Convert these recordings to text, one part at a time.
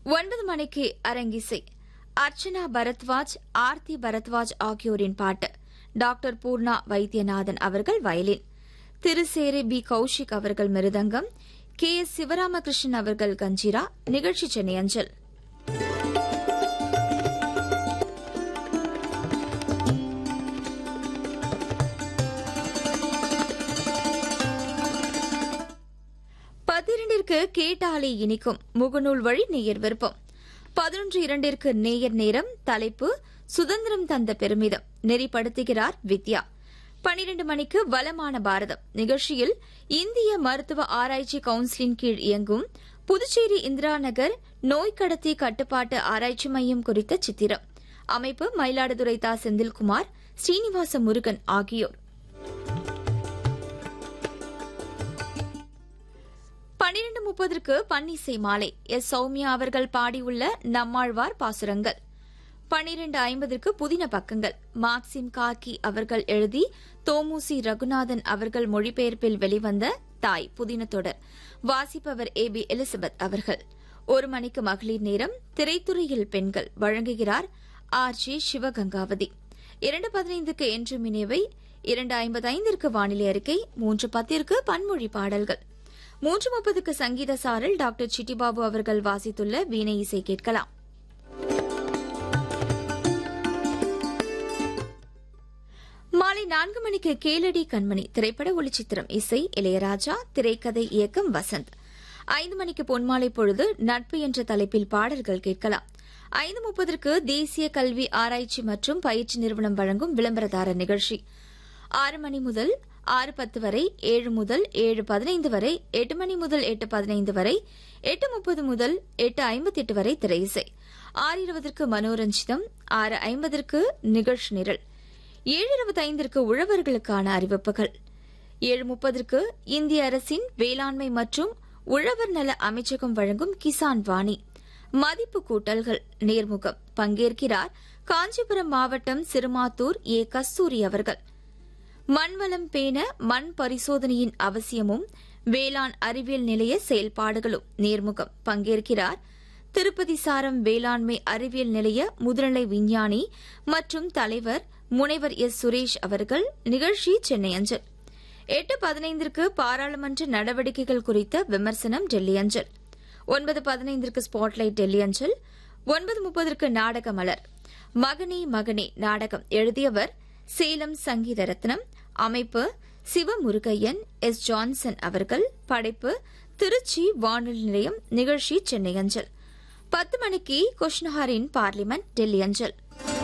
ஒன்பது மணிக்கு அரங்கிசை அர்ச்சனா பரத்வாஜ் ஆர்த்தி பரத்வாஜ் ஆகியோரின் பாட்டு டாக்டர் பூர்ணா வைத்தியநாதன் அவர்கள் வயலின் திருசேரி பி கௌஷிக் அவர்கள் மிருதங்கம் கே எஸ் சிவராமகிருஷ்ணன் அவர்கள் கஞ்சிரா நிகழ்ச்சி சென்னை அஞ்சல் பதிரண்டிற்கு கேட்டாலே இனிக்கும் முகநூல் வழி நேயர் விருப்பம் பதினொன்று இரண்டிற்கு நேயர் நேரம் தலைப்பு சுதந்திரம் தந்த பெருமிதம் நெறிப்படுத்துகிறார் வித்யா பனிரெண்டு மணிக்கு வளமான பாரதம் நிகழ்ச்சியில் இந்திய மருத்துவ ஆராய்ச்சி கவுன்சிலின் கீழ் இயங்கும் புதுச்சேரி இந்திரா நகர் நோய் கடத்தி கட்டுப்பாட்டு ஆராய்ச்சி மையம் குறித்த சித்திரம் அமைப்பு மயிலாடுதுறை தா செந்தில்குமார் ஸ்ரீனிவாச முருகன் ஆகியோர் பன்னிரண்டு முப்பதற்கு பன்னிசை மாலை எஸ் சௌமியா அவர்கள் பாடியுள்ள நம்மாழ்வார் பாசுரங்கள் பன்னிரண்டு ஐம்பதற்கு புதின பக்கங்கள் மார்க்சிம் காக்கி அவர்கள் எழுதி தோமுசி ரகுநாதன் அவர்கள் மொழிபெயர்ப்பில் வெளிவந்த தாய் புதின தொடர் வாசிப்பவர் ஏ பி எலிசபெத் அவர்கள் ஒரு மணிக்கு மகளிர் நேரம் திரைத்துறையில் பெண்கள் வழங்குகிறார் ஆர் ஜே சிவகங்காவதி இரண்டு பதினைந்துக்கு என்று மினிவை இரண்டு ஐம்பது ஐந்திற்கு வானிலை அறிக்கை மூன்று பத்திற்கு பன்மொழி பாடல்கள் மூன்று முப்பதுக்கு சங்கீத சாரல் டாக்டர் சிட்டிபாபு அவர்கள் வாசித்துள்ள வீணை இசை கேட்கலாம் மாலை நான்கு மணிக்கு கேளடி கண்மணி திரைப்பட ஒளிச்சித்திரம் இசை இளையராஜா திரைக்கதை இயக்கம் வசந்த் ஐந்து மணிக்கு பொன்மாலை பொழுது நட்பு என்ற தலைப்பில் பாடல்கள் கேட்கலாம் ஐந்து முப்பதற்கு தேசிய கல்வி ஆராய்ச்சி மற்றும் பயிற்சி நிறுவனம் வழங்கும் விளம்பரதாரர் நிகழ்ச்சி ஆறு மணி முதல் ஆறு பத்து வரை ஏழு முதல் ஏழு பதினைந்து வரை எட்டு மணி முதல் எட்டு பதினைந்து வரை எட்டு முப்பது முதல் எட்டு ஐம்பத்தி எட்டு வரை திரை இசை ஆறு இருபதற்கு மனோரஞ்சிதம் ஆறு ஐம்பதற்கு நிகழ்ச்சி நிரல் ஏழு இருபத்தைந்திற்கு உழவர்களுக்கான அறிவிப்புகள் ஏழு முப்பதற்கு இந்திய அரசின் வேளாண்மை மற்றும் உழவர் நல அமைச்சகம் வழங்கும் கிசான் வாணி மதிப்பு கூட்டல்கள் நேர்முகம் பங்கேற்கிறார் காஞ்சிபுரம் மாவட்டம் சிறுமாத்தூர் ஏ கஸ்தூரி அவர்கள் மண்வளம் பேண மண் பரிசோதனையின் அவசியமும் வேளாண் அறிவியல் நிலைய செயல்பாடுகளும் நேர்முகம் பங்கேற்கிறார் திருப்பதி சாரம் வேளாண்மை அறிவியல் நிலைய முதுநிலை விஞ்ஞானி மற்றும் தலைவர் முனைவர் எஸ் சுரேஷ் அவர்கள் நிகழ்ச்சி சென்னை அஞ்சல் எட்டு பதினைந்திற்கு பாராளுமன்ற நடவடிக்கைகள் குறித்த விமர்சனம் டெல்லி அஞ்சல் ஒன்பது பதினைந்திற்கு ஸ்பாட்லைட் டெல்லி அஞ்சல் ஒன்பது முப்பதற்கு நாடக மலர் மகனே மகனே நாடகம் எழுதியவர் சேலம் சங்கீத ரத்னம் அமைப்பு சிவமுருகையன் எஸ் ஜான்சன் அவர்கள் படைப்பு திருச்சி வானொலி நிலையம் நிகழ்ச்சி சென்னை அஞ்சல் பத்து மணிக்கு கொஷ்னஹாரின் பார்லிமெண்ட் டெல்லி அஞ்சல்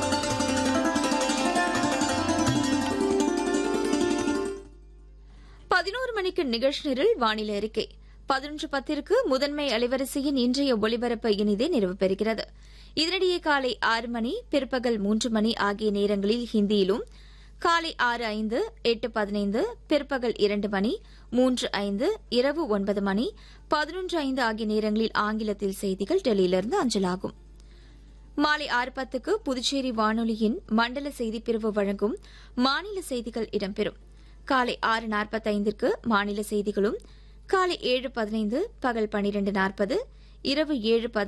பதினோரு மணிக்கு நிகழ்ச்சி நிரல் வானிலை அறிக்கை பதினொன்று பத்திற்கு முதன்மை அலைவரிசையின் இன்றைய ஒலிபரப்பு இனிதே நிறைவு பெறுகிறது இதனிடையே காலை ஆறு மணி பிற்பகல் மூன்று மணி ஆகிய நேரங்களில் ஹிந்தியிலும் காலை ஆறு ஐந்து எட்டு பதினைந்து பிற்பகல் இரண்டு மணி மூன்று ஐந்து இரவு ஒன்பது மணி பதினொன்று ஐந்து ஆகிய நேரங்களில் ஆங்கிலத்தில் செய்திகள் டெல்லியிலிருந்து அஞ்சலாகும் மாலை ஆறு பத்துக்கு புதுச்சேரி வானொலியின் மண்டல செய்திப்பிரிவு வழங்கும் மாநில செய்திகள் இடம்பெறும் காலை ஆறு நாற்பத்தைந்திற்கு மாநில செய்திகளும் காலை ஏழு பதினைந்து பகல் பனிரெண்டு நாற்பது இரவு ஏழு